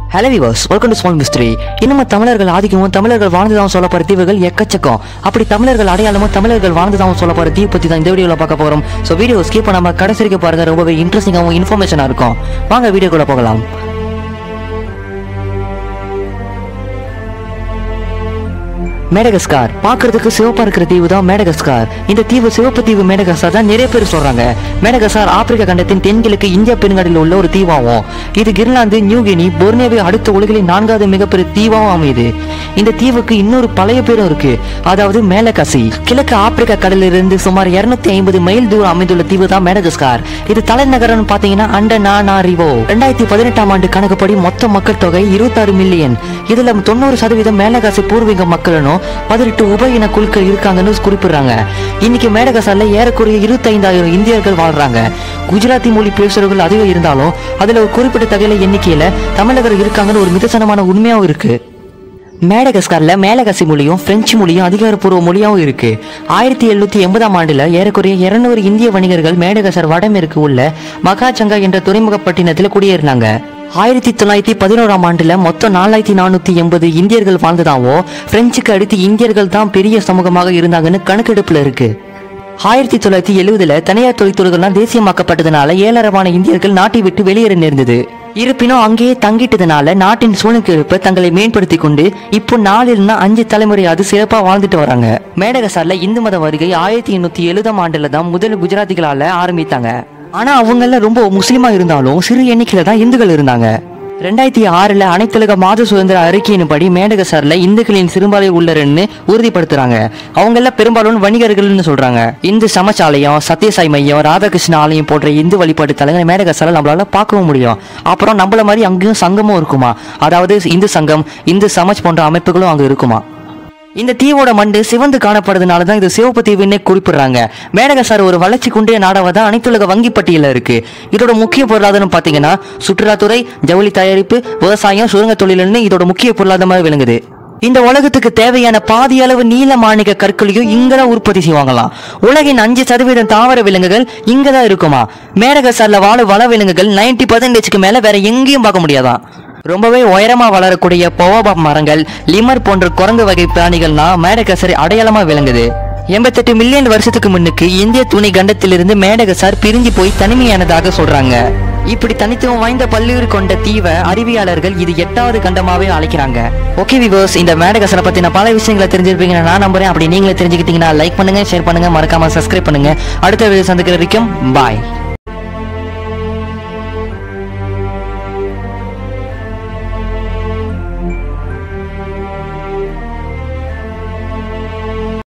hello viewers welcome to small mystery இன்னும் தமிழர்கள் ஆதிக்கமும் தமிழர்கள் வாழ்ந்ததாகவும் சொல்லப்படுற தீவுகள் எக்கச்சக்கம் அப்படி தமிழர்கள் அடையாளமும் தமிழர்கள் வாழ்ந்ததாகவும் சொல்லப்படுற தீவு பற்றி தான் இந்த வீடியோவில் பார்க்க போகிறோம் ஸோ வீடியோ ஸ்கிப் பண்ணாம கடைசி வரைக்கும் பாருங்க ரொம்பவே இன்ட்ரெஸ்டிங்காகவும் இன்ஃபர்மேஷனாக இருக்கும் வாங்க வீடியோக்குள்ள போகலாம் மேடகஸ்கார் பார்க்கிறதுக்கு சிவப்பா இருக்கிற தீவு தான் மேடகஸ்கார் இந்த தீவு சிவப்பு தீவு மேடகஸ்கார் தான் நிறைய பேர் சொல்றாங்க மேடகஸ்கார் ஆப்பிரிக்க கண்டத்தின் தென்கிழக்கு இந்தியா பெருங்கடலில் உள்ள ஒரு தீவாகும் இது கிரிலாந்து நியூகினி பொர்னேவை அடுத்த உலகில் நான்காவது மிகப்பெரிய தீவாகவும் அமையுது இந்த தீவுக்கு இன்னொரு பழைய பேரும் இருக்கு அதாவது மேலகசி கிழக்கு ஆப்பிரிக்க கடலிலிருந்து சுமார் 250 ஐம்பது மைல் தூரம் அமைந்துள்ள தீவு தான் மேடகஸ்கார் இது தலைநகரம் பாத்தீங்கன்னா அண்டனானாரிவோ ரெண்டாயிரத்தி பதினெட்டாம் ஆண்டு கணக்குப்படி மொத்த மக்கள் தொகை இருபத்தாறு மில்லியன் இதுல தொண்ணூறு சதவீதம் மேலகாசி பூர்வீக மக்களும் பதினெட்டு உப இன குழுக்கள் இருக்காங்கன்னு குறிப்பிடுறாங்க இன்னைக்கு மேடகசால ஏறக்குறைய இருபத்தைந்தாயிரம் இந்தியர்கள் வாழ்றாங்க குஜராத்தி மொழி பேசுறவர்கள் அதிகம் இருந்தாலும் அதுல ஒரு குறிப்பிட்ட தகையில எண்ணிக்கையில தமிழர்கள் இருக்காங்கன்னு ஒரு மிதசனமான உண்மையாவும் இருக்கு மேடகஸ்கார்ல மேலகசி மொழியும் பிரெஞ்சு மொழியும் அதிகாரப்பூர்வ மொழியாவும் இருக்கு ஆயிரத்தி எழுநூத்தி எண்பதாம் ஆண்டுல ஏறக்குறைய இருநூறு இந்திய வணிகர்கள் மேடகசர் வடமேற்கு உள்ள மகாச்சங்கா என்ற துறைமுகப்பட்டினத்தில் குடியேறினாங்க ஆயிரத்தி தொள்ளாயிரத்தி பதினோராம் ஆண்டுல மொத்தம் நாலாயிரத்தி நானூத்தி எண்பது இந்தியர்கள் வாழ்ந்ததாகவும் பிரெஞ்சுக்கு அடுத்து இந்தியர்கள் தான் பெரிய சமூகமாக இருந்தாங்கன்னு கணக்கெடுப்புல இருக்கு ஆயிரத்தி தொள்ளாயிரத்தி எழுவதுல தனியார் தொழில்துறைகள்லாம் தேசியமாக்கப்பட்டதுனால ஏழரமான இந்தியர்கள் நாட்டை விட்டு வெளியேற நேர்ந்தது இருப்பினும் அங்கேயே தங்கிட்டதுனால நாட்டின் சூழ்நிலை தங்களை மேம்படுத்தி கொண்டு இப்போ நாலில்னா அஞ்சு தலைமுறையாவது சிறப்பா வாழ்ந்துட்டு வராங்க மேடகசார்ல இந்து மத வருகை ஆயிரத்தி எண்ணூத்தி எழுதாம் ஆண்டுல தான் முதல் குஜராத்திகளால ஆரம்பித்தாங்க ஆனா அவங்கள ரொம்ப முஸ்லிமா இருந்தாலும் சிறு எண்ணிக்கையில தான் இந்துக்கள் இருந்தாங்க ரெண்டாயிரத்தி ஆறுல அனைத்துலக மாத சுதந்திர அறிக்கையின்படி மேடகசார்ல இந்துக்களின் சிறுபாலை உள்ளரன்னு உறுதிப்படுத்துறாங்க அவங்க எல்லாம் பெரும்பாலும் வணிகர்கள்னு சொல்றாங்க இந்து சமச்சாலயம் சத்யசாய் மையம் ராதாகிருஷ்ண ஆலயம் போன்ற இந்து வழிபாட்டு தலங்கள் மேடகசால நம்மளால பார்க்கவும் முடியும் அப்புறம் நம்மள மாதிரி அங்கேயும் சங்கமும் இருக்குமா அதாவது இந்து சங்கம் இந்து சமச் போன்ற அமைப்புகளும் அங்க இருக்குமா இந்த தீவோட மண்டு சிவந்து காணப்படுறதுனால தான் இது சிவப்பு தீவுன்னே குறிப்பிடுறாங்க மேடகசார் ஒரு வளர்ச்சி குன்றிய நாடாக தான் அனைத்துலக வங்கி பட்டியலில் இருக்கு இதோட முக்கிய பொருளாதாரம் பார்த்தீங்கன்னா சுற்றுலாத்துறை ஜவுளி தயாரிப்பு விவசாயம் சுரங்க தொழில்னு இதோட முக்கிய பொருளாதாரமாக விளங்குது இந்த உலகத்துக்கு தேவையான பாதி அளவு நீல மாணிக்க கற்களையும் இங்கதான் உற்பத்தி செய்வாங்களாம் உலகின் அஞ்சு சதவீதம் தாவர விலங்குகள் இங்கதான் இருக்குமா மேடகசார்ல வாழும் வள விலங்குகள் நைன்டி பர்சன்டேஜ்க்கு மேல வேற எங்கேயும் பார்க்க முடியாதான் ரொம்பவே உயரமா வளரக்கூடிய பொவாபா மரங்கள் லிமர் போன்ற குரங்கு வகை பிராணிகள்னா மேடகசர் அடையாளமா விளங்குது எண்பத்தெட்டு மில்லியன் வருஷத்துக்கு முன்னுக்கு இந்திய துணை கண்டத்திலிருந்து மேடகசார் பிரிஞ்சு போய் தனிமையானதாக சொல்றாங்க இப்படி தனித்துவம் வாய்ந்த பல்லுயிர் கொண்ட தீவை அறிவியலாளர்கள் இது எட்டாவது கண்டமாவே அழைக்கிறாங்க ஓகே விவர்ஸ் இந்த மேடகசரை பத்தின பல விஷயங்களை தெரிஞ்சிருப்பீங்க நான் நம்புறேன் அப்படி நீங்களே தெரிஞ்சுக்கிட்டீங்கன்னா லைக் பண்ணுங்க ஷேர் பண்ணுங்க மறக்காம சப்ஸ்கிரைப் பண்ணுங்க அடுத்த வீடியோ சந்திக்கிற வரைக்கும் பாய்